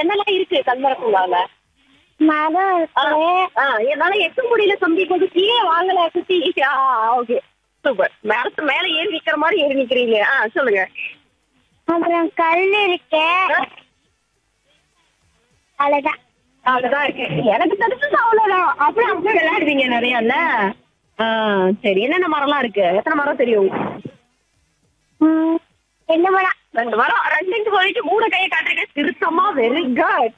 என்னெல்லாம் இருக்கு கல்மரப்பூங்கால மரம் இருக்கு என்னால எட்டு முடியல தம்பி கொஞ்சம் கீழே வாங்கல குட்டி ஓகே சூப்பர் மரத்து மேல ஏறி நிக்கிற மாதிரி ஏறி நிக்கிறீங்க ஆ சொல்லுங்க அப்புறம் கல் இருக்கு அவ்வளவுதான் அவ்வளவுதான் இருக்கு எனக்கு தெரிஞ்சது அவ்வளவுதான் அப்படி அப்படியே விளையாடுவீங்க நிறையல்ல ஆ சரி என்னென்ன மரம்லாம் இருக்கு எத்தனை மரம் தெரியும் ம், ரெண்டு மரம் ரெண்டு மரம் ரெண்டு சொல்லிட்டு மூணு கையை காட்டுறீங்க திருத்தமா வெரி குட்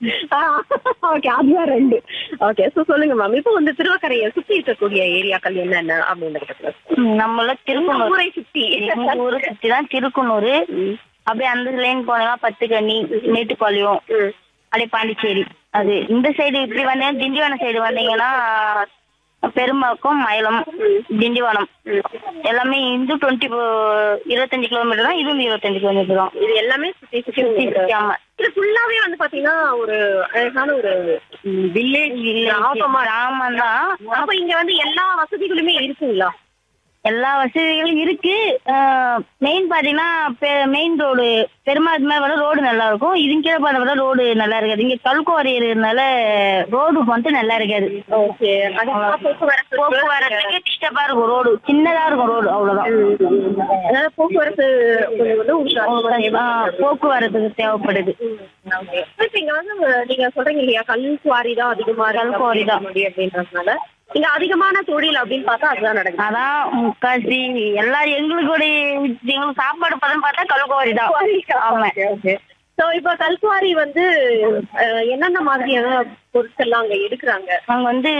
ஓகே அதுதான் ரெண்டு ஓகே சோ சொல்லுங்க மேம் இப்போ வந்து திருவக்கரையை சுத்தி இருக்கக்கூடிய ஏரியாக்கள் என்னென்ன அப்படின்றது நம்மள திருக்குனூர் ஊரை சுத்தி எங்க ஊரை சுத்தி தான் திருக்குனூர் அப்படியே அந்த லைன் போனா பத்துக்கண்ணி மேட்டுப்பாளையம் ம். அப்படியே பாண்டிச்சேரி அது இந்த சைடு இப்படி வந்தீங்கன்னா திண்டிவனம் சைடு வந்தீங்கன்னா பெரும்பாக்கம் மயிலம் திண்டிவனம் எல்லாமே இது டுவெண்ட்டி இருபத்தஞ்சு கிலோமீட்டர் தான் இதுவும் இருபத்தஞ்சு கிலோமீட்டர் தான் இது எல்லாமே சுத்தி சுத்தி சுத்தி சுத்தி ஆமா இது ஃபுல்லாவே வந்து பாத்தீங்கன்னா ஒரு அழகான ஒரு வில்லேஜ் கிராமமா கிராமம் தான் அப்ப இங்க வந்து எல்லா வசதிகளுமே இருக்குங்களா எல்லா வசதிகளும் இருக்கு மெயின் பாத்தீங்கன்னா மெயின் ரோடு பெருமாள் மேல வர ரோடு நல்லா இருக்கும் இது கீழே பார்த்த வர ரோடு நல்லா இருக்காது இங்க கல்குவாரி இருக்கிறதுனால ரோடு மட்டும் நல்லா இருக்காது ஓகே போக்குவரத்து போக்குவரத்துக்கு டிஸ்டர்பா இருக்கும் ரோடு சின்னதா இருக்கும் ரோடு அவ்வளவுதான் அதாவது போக்குவரத்து கொஞ்சம் வந்து உங்களுக்கு ஆ, போக்குவரத்துக்கு தேவைப்படுது இப்ப இங்க வந்து நீங்க சொல்றீங்க இல்லையா கல் குவாரி தான் அதிகமா இருக்கு கல்குவாரி தான். அப்படி அப்படின்றதுனால இங்க அதிகமான தொழில் அப்படின்னு பார்த்தா அதுதான் நடக்குது அதான் முக்காசி எல்லாரும் எங்களுக்கு ஒரு எங்களுக்கு சாப்பாடு பதம் பார்த்தா கல்குவாரி தான் ஆமா சோ இப்ப கல்குவாரி வந்து அஹ், என்னென்ன மாதிரியான பொருட்கள்லாம் அங்க எடுக்கிறாங்க அவங்க வந்து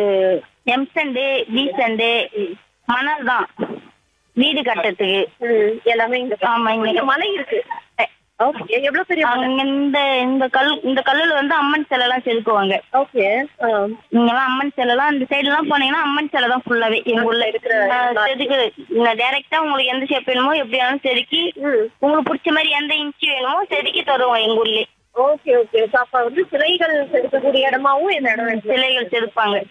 எம்சண்டு பீசண்டு மணல் தான் வீடு கட்டுறதுக்கு ம், எல்லாமே இங்க ஆமா, இங்க. இங்க மலை இருக்கு ஓகே எவ்வளவு பெரிய மலை அங்க இந்த இந்த கல் இந்த கல்லுல வந்து அம்மன் சிலை எல்லாம் செதுக்குவாங்க ஓகே இங்கெல்லாம் அம்மன் சிலை எல்லாம் இந்த சைடு எல்லாம் போனீங்கன்னா அம்மன் சிலை தான் ஃபுல்லாவே எங்க ஊர்ல இருக்கிற இருக்கிற செதுக்கு இங்க டைரக்டா உங்களுக்கு எந்த ஷேப் வேணுமோ எப்படி வேணும் செதுக்கி உங்களுக்கு பிடிச்ச மாதிரி எந்த இன்ச்சு வேணுமோ செதுக்கி தருவோம் எங்க ஊர்லயே ஓகே ஓகே அப்ப வந்து சிலைகள் செதுக்கக்கூடிய இடமாவும் இந்த இடம் இருக்கு சிலைகள் செதுப்பாங்க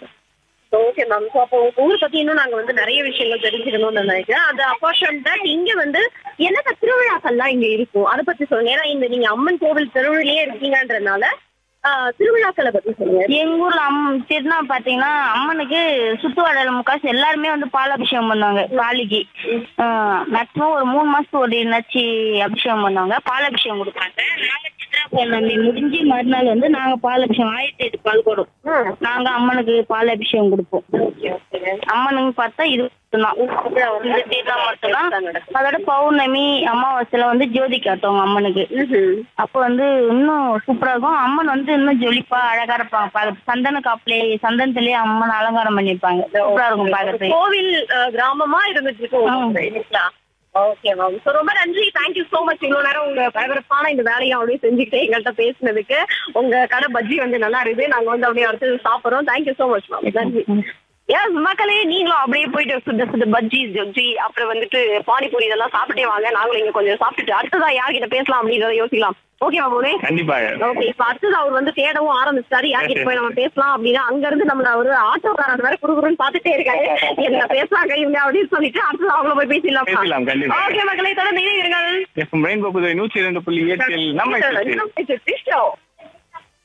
ஓகே மேம் ஸோ அப்போ உங்க ஊர் பத்தி இன்னும் நாங்க வந்து நிறைய விஷயங்கள் தெரிஞ்சுக்கணும்னு நினைக்கிறேன் அது அப்பார்ட் தட் இங்க வந்து என்னென்ன திருவிழாக்கள்லாம் இங்க இருக்கும் அதை பத்தி சொல்லுங்க ஏன்னா இந்த நீங்க அம்மன் கோவில் தெருவிலேயே இருக்கீங்கன்றதுனால ஆஹ், திருவிழாக்களை பத்தி சொல்லுங்க எங்க ஊர்ல அம் திருநா பாத்தீங்கன்னா அம்மனுக்கு சுத்துவாடல முக்காசு எல்லாருமே வந்து பால் அபிஷேகம் பண்ணுவாங்க காளிக்கு மேக்ஸிமம் ஒரு மூணு மாசத்துக்கு ஒரு நச்சு அபிஷேகம் பண்ணுவாங்க பால் அபிஷேகம் கொடுப்பாங்க நாங்க சித்ரா பௌர்ணமி முடிஞ்சு மறுநாள் வந்து நாங்க பால் அபிஷேகம் ஆயிரத்தி எட்டு பால் போடும் நாங்க அம்மனுக்கு பால் அபிஷேகம் கொடுப்போம் அம்மனுக்கு பார்த்தா இது மட்டும்தான் இந்த தீர்த்தா மட்டும்தான் அதோட பௌர்ணமி அமாவாசையில வந்து ஜோதி காட்டுவாங்க அம்மனுக்கு அப்போ வந்து இன்னும் சூப்பரா இருக்கும் அம்மன் வந்து இன்னும் ஜொலிப்பா அழகா இருப்பாங்க பாக்க சந்தன காப்புலே சந்தனத்திலேயே அம்மன் அலங்காரம் பண்ணிருப்பாங்க சூப்பரா இருக்கும் பாக்கிறதுக்கு கோவில் அஹ், கிராமமா இருந்துட்டு இருக்கோம் ஓகே மேம் ஸோ ரொம்ப நன்றி தேங்க்யூ ஸோ மச் இவ்வளோ நேரம் உங்க பரபரப்பான இந்த வேலையை அப்படியே செஞ்சுக்கிட்டு எங்கள்கிட்ட பேசினதுக்கு உங்க கடை பஜ்ஜி வந்து நல்லா இருக்குது நாங்க வந்து அப்படியே அடுத்து சாப்பிட்றோம் தேங்க்யூ ஸோ மச் மேம் நன்றி எஸ் மக்களே நீங்களும் அப்படியே போயிட்டு சுட சுட பஜ்ஜி ஜொஜ்ஜி அப்புறம் வந்துட்டு பானிபூரி இதெல்லாம் சாப்பிட்டே வாங்க நாங்களும் இங்க கொஞ்சம் சாப்பிட்டுட்டு அடுத்ததா யார்கிட்ட பேசலாம் அப்படின்றத யோசிக்கலாம் ஓகேவா போனே கண்டிப்பாக ஓகே இப்ப அடுத்தது அவர் வந்து தேடவும் ஆரம்பிச்சிட்டாரு யார்கிட்ட போய் நம்ம பேசலாம் அப்படின்னா அங்க இருந்து நம்ம ஒரு ஆட்டோக்காரன் வேற குறுகுறுன்னு பாத்துட்டே இருக்காரு என்ன பேசுறாங்க இவங்க அப்படின்னு சொல்லிட்டு அடுத்தது அவங்கள போய் பேசிடலாம் பேசலாம், கண்டிப்பா. ஓகே மக்களை தொடர்ந்து இணைந்திருங்கள் ரெயின்போ புதுவை நூற்றி இரண்டு புள்ளி எட்டில் நம்ம நம்ம